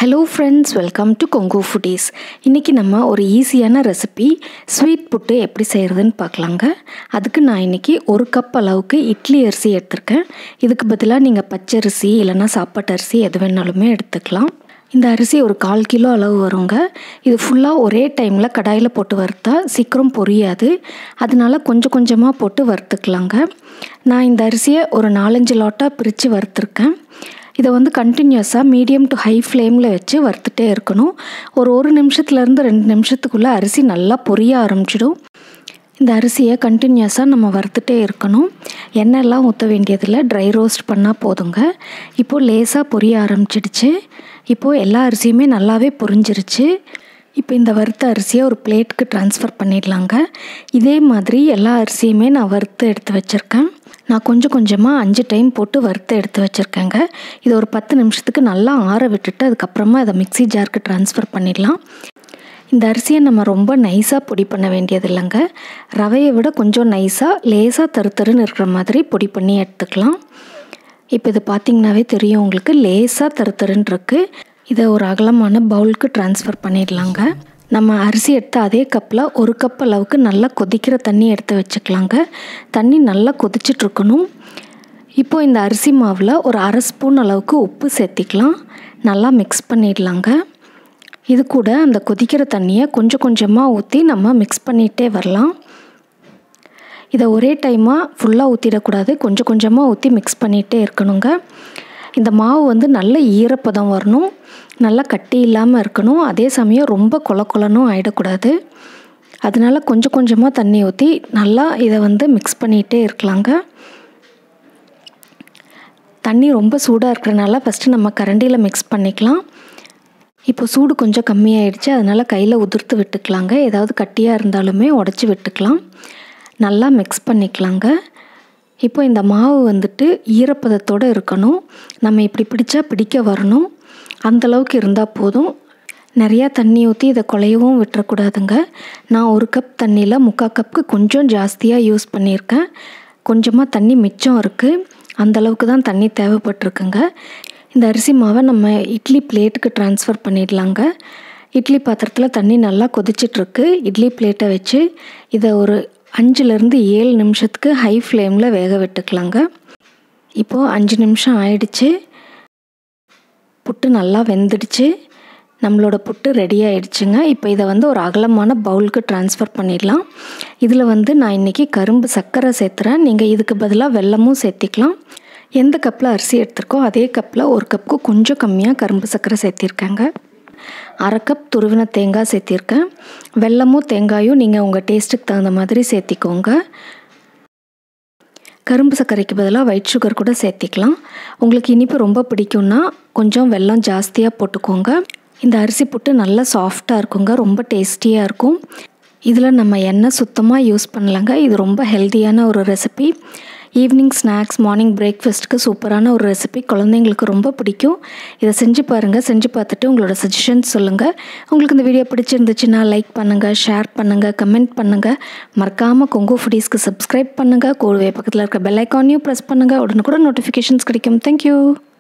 hello friends welcome to Kongu foodies இன்றைக்கி நம்ம ஒரு ஈஸியான ரெசிபி ஸ்வீட் புட்டு எப்படி செய்கிறதுன்னு பார்க்கலாங்க அதுக்கு நான் இன்றைக்கி ஒரு கப் அளவுக்கு இட்லி அரிசி எடுத்திருக்கேன் இதுக்கு பதிலாக நீங்கள் பச்சரிசி இல்லைன்னா சாப்பாட்டு அரிசி எது வேணாலுமே எடுத்துக்கலாம் இந்த அரிசி ஒரு கால் கிலோ அளவு வருங்க இது ஃபுல்லாக ஒரே டைமில் கடாயில் போட்டு வறுத்தா சீக்கிரம் பொரியாது அதனால கொஞ்சம் கொஞ்சமாக போட்டு வறுத்துக்கலாங்க நான் இந்த அரிசியை ஒரு நாலஞ்சு லாட்டாக பிரித்து வறுத்துருக்கேன் இதை வந்து கண்டினியூஸாக மீடியம் டு ஹை ஃப்ளேமில் வச்சு வறுத்துட்டே இருக்கணும் ஒரு ஒரு நிமிஷத்துலேருந்து ரெண்டு நிமிஷத்துக்குள்ளே அரிசி நல்லா பொரிய ஆரம்பிச்சிடும் இந்த அரிசியை கண்டினியூஸாக நம்ம வறுத்துட்டே இருக்கணும் எண்ணெய்லாம் ஊற்ற வேண்டியதில்லை ட்ரை ரோஸ்ட் பண்ணால் போதுங்க இப்போது லேசாக பொரிய ஆரம்பிச்சிடுச்சு இப்போது எல்லா அரிசியுமே நல்லாவே பொரிஞ்சிருச்சு இப்போ இந்த வறுத்த அரிசியை ஒரு பிளேட்டுக்கு ட்ரான்ஸ்ஃபர் பண்ணிடலாங்க இதே மாதிரி எல்லா அரிசியுமே நான் வறுத்து எடுத்து வச்சுருக்கேன் நான் கொஞ்சம் கொஞ்சமாக அஞ்சு டைம் போட்டு வறுத்து எடுத்து வச்சுருக்கேங்க இது ஒரு பத்து நிமிஷத்துக்கு நல்லா ஆற விட்டுட்டு அதுக்கப்புறமா அதை மிக்சி ஜாருக்கு ட்ரான்ஸ்ஃபர் பண்ணிடலாம் இந்த அரிசியை நம்ம ரொம்ப நைஸாக பொடி பண்ண வேண்டியது இல்லைங்க ரவையை விட கொஞ்சம் நைஸாக லேசாக தரு தருன்னு இருக்கிற மாதிரி பொடி பண்ணி எடுத்துக்கலாம் இப்போ இது பார்த்திங்கனாவே தெரியும் உங்களுக்கு லேசாக தரு தருன்னு இருக்குது இதை ஒரு அகலமான பவுலுக்கு ட்ரான்ஸ்ஃபர் பண்ணிடலாங்க நம்ம அரிசி எடுத்த அதே கப்பில் ஒரு கப் அளவுக்கு நல்லா கொதிக்கிற தண்ணி எடுத்து வச்சுக்கலாங்க தண்ணி நல்லா கொதிச்சிட்ருக்கணும் இப்போது இந்த அரிசி மாவில் ஒரு அரை ஸ்பூன் அளவுக்கு உப்பு சேர்த்திக்கலாம் நல்லா மிக்ஸ் பண்ணிடலாங்க இது கூட அந்த கொதிக்கிற தண்ணியை கொஞ்சம் கொஞ்சமாக ஊற்றி நம்ம மிக்ஸ் பண்ணிகிட்டே வரலாம் இதை ஒரே டைமாக ஃபுல்லாக ஊற்றிடக்கூடாது கொஞ்சம் கொஞ்சமாக ஊற்றி மிக்ஸ் பண்ணிகிட்டே இருக்கணுங்க இந்த மாவு வந்து நல்ல ஈரப்பதம் வரணும் நல்லா கட்டி இல்லாமல் இருக்கணும் அதே சமயம் ரொம்ப கொல கொலனும் ஆகிடக்கூடாது அதனால் கொஞ்சம் கொஞ்சமாக தண்ணி ஊற்றி நல்லா இதை வந்து மிக்ஸ் பண்ணிகிட்டே இருக்கலாங்க தண்ணி ரொம்ப சூடாக இருக்கிறனால ஃபஸ்ட்டு நம்ம கரண்டியில் மிக்ஸ் பண்ணிக்கலாம் இப்போ சூடு கொஞ்சம் கம்மியாயிடுச்சு அதனால் கையில் உதிர்த்து விட்டுக்கலாங்க ஏதாவது கட்டியாக இருந்தாலுமே உடச்சி விட்டுக்கலாம் நல்லா மிக்ஸ் பண்ணிக்கலாங்க இப்போ இந்த மாவு வந்துட்டு ஈரப்பதத்தோடு இருக்கணும் நம்ம இப்படி பிடிச்சா பிடிக்க வரணும் அந்தளவுக்கு இருந்தால் போதும் நிறையா தண்ணி ஊற்றி இதை குலையவும் விட்டுறக்கூடாதுங்க நான் ஒரு கப் தண்ணியில் முக்கால் கப்புக்கு கொஞ்சம் ஜாஸ்தியாக யூஸ் பண்ணியிருக்கேன் கொஞ்சமாக தண்ணி மிச்சம் இருக்குது அந்தளவுக்கு தான் தண்ணி தேவைப்பட்டிருக்குங்க இந்த அரிசி மாவை நம்ம இட்லி பிளேட்டுக்கு ட்ரான்ஸ்ஃபர் பண்ணிடலாங்க இட்லி பாத்திரத்தில் தண்ணி நல்லா கொதிச்சிட்ருக்கு இட்லி பிளேட்டை வச்சு இதை ஒரு அஞ்சுலேருந்து ஏழு நிமிஷத்துக்கு ஹை ஃப்ளேமில் வேக விட்டுக்கலாங்க இப்போது அஞ்சு நிமிஷம் ஆயிடுச்சு புட்டு நல்லா வெந்துடுச்சு நம்மளோட புட்டு ரெடி ஆகிடுச்சுங்க இப்போ இதை வந்து ஒரு அகலமான பவுலுக்கு ட்ரான்ஸ்ஃபர் பண்ணிடலாம் இதில் வந்து நான் இன்றைக்கி கரும்பு சர்க்கரை சேர்த்துறேன் நீங்கள் இதுக்கு பதிலாக வெல்லமும் சேர்த்திக்கலாம் எந்த கப்பில் அரிசி எடுத்திருக்கோ அதே கப்பில் ஒரு கப்புக்கு கொஞ்சம் கம்மியாக கரும்பு சர்க்கரை சேர்த்திருக்கேங்க அரை கப் துருவின தேங்காய் சேர்த்திருக்கேன் வெல்லமும் தேங்காயும் நீங்கள் உங்கள் டேஸ்ட்டுக்கு தகுந்த மாதிரி சேர்த்திக்கோங்க கரும்பு சர்க்கரைக்கு பதிலாக ஒயிட் சுகர் கூட சேர்த்திக்கலாம் உங்களுக்கு இனிப்பு ரொம்ப பிடிக்கும்னா கொஞ்சம் வெல்லம் ஜாஸ்தியாக போட்டுக்கோங்க இந்த அரிசி புட்டு நல்லா சாஃப்டாக இருக்குங்க ரொம்ப டேஸ்டியாக இருக்கும் இதில் நம்ம எண்ணெய் சுத்தமாக யூஸ் பண்ணலங்க இது ரொம்ப ஹெல்த்தியான ஒரு ரெசிபி ஈவினிங் ஸ்நாக்ஸ் மார்னிங் பிரேக்ஃபாஸ்ட்டுக்கு சூப்பரான ஒரு ரெசிபி குழந்தைங்களுக்கு ரொம்ப பிடிக்கும் இதை செஞ்சு பாருங்கள் செஞ்சு பார்த்துட்டு உங்களோட சஜஷன்ஸ் சொல்லுங்கள் உங்களுக்கு இந்த வீடியோ பிடிச்சிருந்துச்சுன்னா லைக் பண்ணுங்கள் ஷேர் பண்ணுங்கள் கமெண்ட் பண்ணுங்கள் மறக்காமல் கொங்கோ ஃபுடீஸ்க்கு சப்ஸ்கிரைப் பண்ணுங்கள் கூடவே பக்கத்தில் இருக்க பெல் ஐக்கானையும் ப்ரெஸ் பண்ணுங்கள் உடனுக்குடன் நோட்டிஃபிகேஷன்ஸ் கிடைக்கும் தேங்க்யூ